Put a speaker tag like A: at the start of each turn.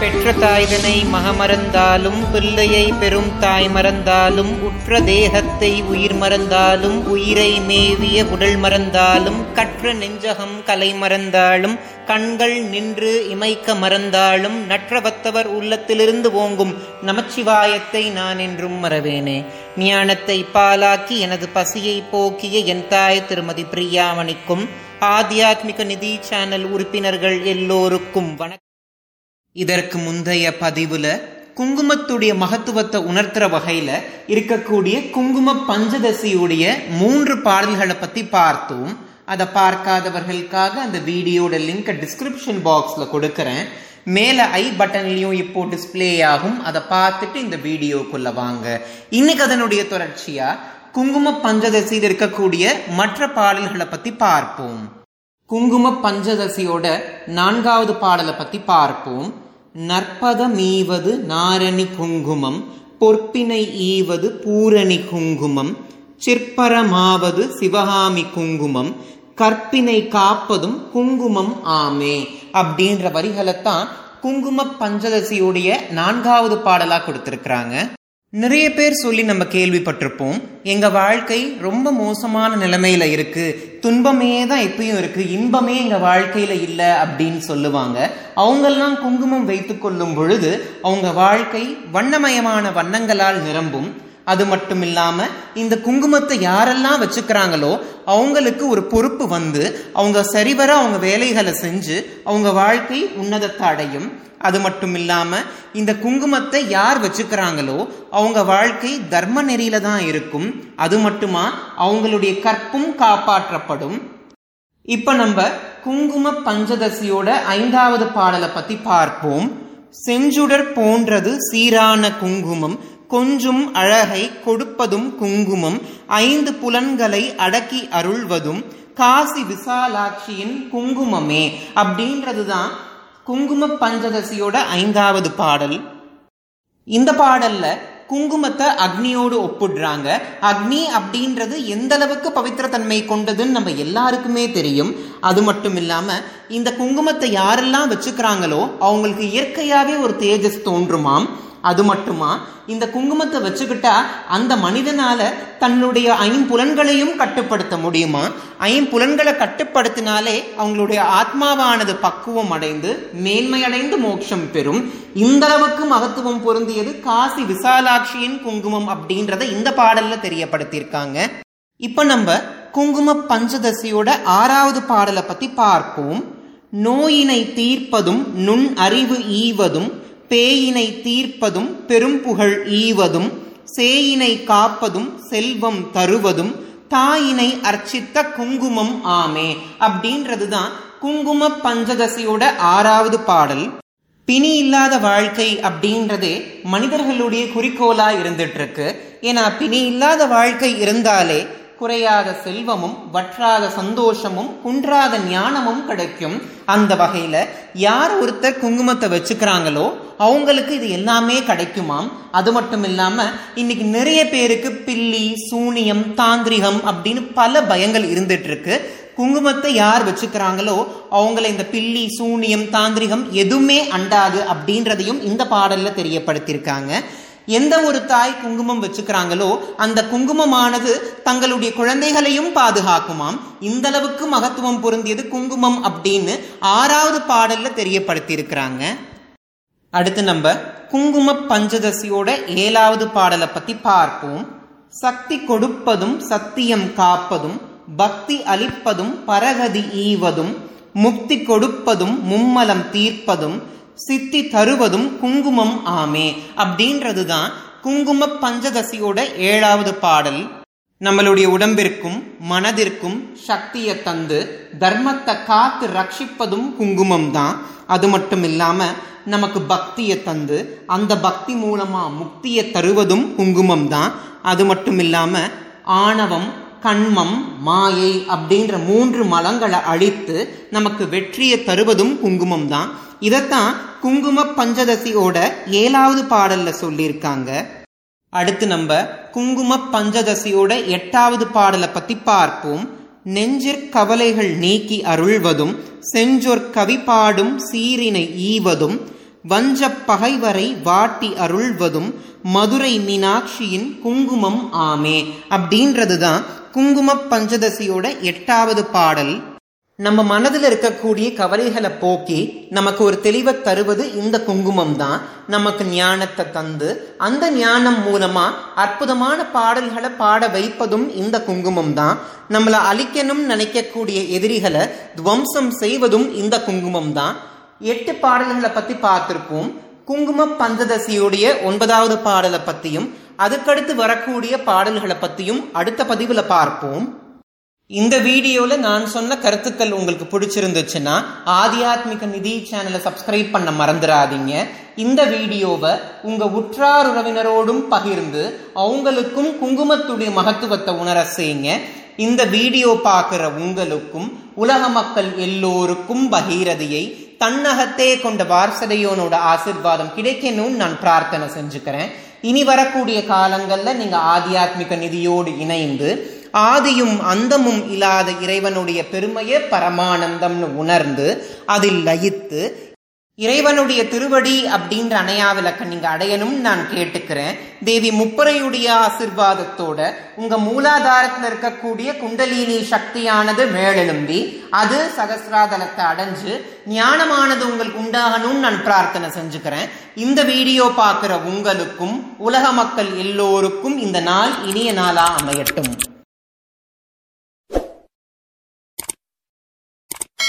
A: பெற்ற தாய்தனை மகமறந்தாலும் பிள்ளையை பெரும் தாய் மறந்தாலும் உற்ற தேகத்தை உயிர் மறந்தாலும் உயிரை மேவிய உடல் மறந்தாலும் கற்ற நெஞ்சகம் கலை மறந்தாலும் கண்கள் நின்று இமைக்க மறந்தாலும் நற்றவத்தவர் உள்ளத்திலிருந்து ஓங்கும் நமச்சிவாயத்தை நான் என்றும் மறவேனே ஞானத்தை பாலாக்கி எனது பசியை போக்கிய என் தாய் திருமதி பிரியாமணிக்கும் ஆத்தியாத்மிக நிதி சேனல் உறுப்பினர்கள் எல்லோருக்கும் வணக்கம் இதற்கு முந்தைய பதிவுல குங்குமத்துடைய மகத்துவத்தை உணர்த்துற வகையில இருக்கக்கூடிய குங்கும பஞ்சதசியுடைய மூன்று பாடல்களை பத்தி பார்த்தோம் அதை பார்க்காதவர்களுக்காக அந்த வீடியோட லிங்க் டிஸ்கிரிப்ஷன் பாக்ஸ்ல கொடுக்கறேன் மேல ஐ பட்டன்லயும் இப்போ டிஸ்ப்ளே ஆகும் அதை பார்த்துட்டு இந்த வீடியோக்குள்ள வாங்க இன்னைக்கு அதனுடைய தொடர்ச்சியா குங்கும பஞ்சதசியில் இருக்கக்கூடிய மற்ற பாடல்களை பத்தி பார்ப்போம் குங்கும பஞ்சதசியோட நான்காவது பாடலை பத்தி பார்ப்போம் நற்பதமீவது நாரணி குங்குமம் பொற்பினை ஈவது பூரணி குங்குமம் சிற்பரமாவது சிவகாமி குங்குமம் கற்பினை காப்பதும் குங்குமம் ஆமே அப்படின்ற வரிகளைத்தான் குங்கும பஞ்சதசியுடைய நான்காவது பாடலா கொடுத்திருக்கிறாங்க நிறைய பேர் சொல்லி நம்ம கேள்விப்பட்டிருப்போம் எங்க வாழ்க்கை ரொம்ப மோசமான நிலைமையில இருக்கு துன்பமே தான் எப்பயும் இருக்கு இன்பமே எங்க வாழ்க்கையில இல்லை அப்படின்னு சொல்லுவாங்க அவங்கெல்லாம் குங்குமம் வைத்து கொள்ளும் பொழுது அவங்க வாழ்க்கை வண்ணமயமான வண்ணங்களால் நிரம்பும் அது மட்டும் இல்லாம இந்த குங்குமத்தை யாரெல்லாம் வச்சுக்கிறாங்களோ அவங்களுக்கு ஒரு பொறுப்பு வந்து அவங்க சரிவர அவங்க வேலைகளை செஞ்சு அவங்க வாழ்க்கை உன்னதத்தை அடையும் அது மட்டும் இல்லாம இந்த குங்குமத்தை யார் வச்சுக்கிறாங்களோ அவங்க வாழ்க்கை தர்ம நெறியில தான் இருக்கும் அது மட்டுமா அவங்களுடைய கற்பும் காப்பாற்றப்படும் இப்ப நம்ம குங்கும பஞ்சதசியோட ஐந்தாவது பாடலை பத்தி பார்ப்போம் செஞ்சுடர் போன்றது சீரான குங்குமம் கொஞ்சும் அழகை கொடுப்பதும் குங்குமம் ஐந்து புலன்களை அடக்கி அருள்வதும் காசி விசாலாட்சியின் குங்குமமே அப்படின்றதுதான் குங்கும பஞ்சதசியோட ஐந்தாவது பாடல் இந்த பாடல்ல குங்குமத்தை அக்னியோடு ஒப்பிடுறாங்க அக்னி அப்படின்றது எந்த அளவுக்கு பவித்திரத்தன்மை கொண்டதுன்னு நம்ம எல்லாருக்குமே தெரியும் அது மட்டும் இல்லாம இந்த குங்குமத்தை யாரெல்லாம் வச்சுக்கிறாங்களோ அவங்களுக்கு இயற்கையாவே ஒரு தேஜஸ் தோன்றுமாம் அது மட்டுமா இந்த குங்குமத்தை வச்சுக்கிட்டா அந்த மனிதனால தன்னுடைய ஐம்புலன்களையும் கட்டுப்படுத்த முடியுமா ஐம்புலன்களை கட்டுப்படுத்தினாலே அவங்களுடைய ஆத்மாவானது பக்குவம் அடைந்து மேன்மையடைந்து மோட்சம் பெறும் இந்த அளவுக்கு மகத்துவம் பொருந்தியது காசி விசாலாட்சியின் குங்குமம் அப்படின்றத இந்த பாடல்ல தெரியப்படுத்தியிருக்காங்க இப்ப நம்ம குங்கும பஞ்சதசியோட ஆறாவது பாடலை பத்தி பார்ப்போம் நோயினை தீர்ப்பதும் நுண் அறிவு ஈவதும் பேயினை தீர்ப்பதும் பெரும் புகழ் ஈவதும் சேயினை காப்பதும் செல்வம் தருவதும் தாயினை அர்ச்சித்த குங்குமம் ஆமே அப்படின்றதுதான் குங்கும பஞ்சதசியோட ஆறாவது பாடல் பிணி இல்லாத வாழ்க்கை அப்படின்றதே மனிதர்களுடைய குறிக்கோளா இருந்துட்டு இருக்கு ஏன்னா பிணி இல்லாத வாழ்க்கை இருந்தாலே குறையாத செல்வமும் வற்றாத சந்தோஷமும் குன்றாத ஞானமும் கிடைக்கும் அந்த வகையில யார் ஒருத்தர் குங்குமத்தை வச்சுக்கிறாங்களோ அவங்களுக்கு இது எல்லாமே கிடைக்குமாம் அது மட்டும் இல்லாம இன்னைக்கு நிறைய பேருக்கு பில்லி சூனியம் தாந்திரிகம் அப்படின்னு பல பயங்கள் இருந்துட்டு இருக்கு குங்குமத்தை யார் வச்சுக்கிறாங்களோ அவங்கள இந்த பில்லி சூனியம் தாந்திரிகம் எதுவுமே அண்டாது அப்படின்றதையும் இந்த பாடல்ல தெரியப்படுத்தியிருக்காங்க எந்த ஒரு தாய் குங்குமம் வச்சுக்கிறாங்களோ அந்த குங்குமமானது தங்களுடைய குழந்தைகளையும் பாதுகாக்குமாம் இந்த அளவுக்கு மகத்துவம் பொருந்தியது குங்குமம் அப்படின்னு ஆறாவது பாடல்ல தெரியப்படுத்தி இருக்கிறாங்க அடுத்து நம்ம குங்கும பஞ்சதசியோட ஏழாவது பாடலை பத்தி பார்ப்போம் சக்தி கொடுப்பதும் சத்தியம் காப்பதும் பக்தி அளிப்பதும் பரகதி ஈவதும் முக்தி கொடுப்பதும் மும்மலம் தீர்ப்பதும் சித்தி தருவதும் குங்குமம் ஆமே அப்படின்றது தான் குங்கும பஞ்சதசியோட ஏழாவது பாடல் நம்மளுடைய உடம்பிற்கும் மனதிற்கும் சக்தியை தந்து தர்மத்தை காத்து ரட்சிப்பதும் குங்குமம் தான் அது மட்டும் இல்லாம நமக்கு பக்தியை தந்து அந்த பக்தி மூலமா முக்தியை தருவதும் குங்குமம் தான் அது மட்டும் இல்லாம ஆணவம் கண்மம் மாயை அப்படின்ற மூன்று மலங்களை அழித்து நமக்கு வெற்றியை தருவதும் குங்குமம் தான் இதைத்தான் குங்கும பஞ்சதசியோட ஏழாவது பாடல்ல சொல்லியிருக்காங்க அடுத்து நம்ம குங்கும பஞ்சதசியோட எட்டாவது பாடலை பத்தி பார்ப்போம் நெஞ்சிற் கவலைகள் நீக்கி அருள்வதும் செஞ்சொற் கவிபாடும் சீரினை ஈவதும் வஞ்சப் பகைவரை வாட்டி அருள்வதும் மதுரை மீனாட்சியின் குங்குமம் ஆமே அப்படின்றது தான் குங்கும பஞ்சதசியோட எட்டாவது பாடல் நம்ம மனதில் இருக்கக்கூடிய கவலைகளை போக்கி நமக்கு ஒரு தெளிவை தருவது இந்த குங்குமம் தான் நமக்கு ஞானத்தை தந்து அந்த ஞானம் மூலமா அற்புதமான பாடல்களை பாட வைப்பதும் இந்த குங்குமம் தான் நம்மளை அழிக்கணும் நினைக்கக்கூடிய எதிரிகளை துவம்சம் செய்வதும் இந்த குங்குமம் தான் எட்டு பாடல்களை பத்தி பார்த்திருப்போம் குங்கும பஞ்சதசியுடைய ஒன்பதாவது பாடலை பத்தியும் அதுக்கடுத்து வரக்கூடிய பாடல்களை பத்தியும் அடுத்த பதிவுல பார்ப்போம் இந்த வீடியோல நான் சொன்ன கருத்துக்கள் உங்களுக்கு பிடிச்சிருந்துச்சுன்னா ஆத்தியாத்மிக நிதி சேனலை சப்ஸ்கிரைப் பண்ண மறந்துடாதீங்க இந்த வீடியோவை உங்க உற்றார் உறவினரோடும் பகிர்ந்து அவங்களுக்கும் குங்குமத்துடைய மகத்துவத்தை உணர செய்யுங்க இந்த வீடியோ பார்க்குற உங்களுக்கும் உலக மக்கள் எல்லோருக்கும் பகீரதியை தன்னகத்தே கொண்ட வாரசதையோனோட ஆசிர்வாதம் கிடைக்கணும்னு நான் பிரார்த்தனை செஞ்சுக்கிறேன் இனி வரக்கூடிய காலங்களில் நீங்க ஆத்தியாத்மிக நிதியோடு இணைந்து ஆதியும் அந்தமும் இல்லாத இறைவனுடைய பெருமையே பரமானந்தம்னு உணர்ந்து அதில் லயித்து இறைவனுடைய திருவடி அப்படின்ற அணையா விளக்க நீங்க அடையணும் நான் கேட்டுக்கிறேன் தேவி முப்பரையுடைய ஆசிர்வாதத்தோட உங்க மூலாதாரத்துல இருக்கக்கூடிய குண்டலினி சக்தியானது மேலெழும்பி அது சகசிராதலத்தை அடைஞ்சு ஞானமானது உங்களுக்கு உண்டாகணும்னு நான் பிரார்த்தனை செஞ்சுக்கிறேன் இந்த வீடியோ பார்க்குற உங்களுக்கும் உலக மக்கள் எல்லோருக்கும் இந்த நாள் இனிய நாளா அமையட்டும்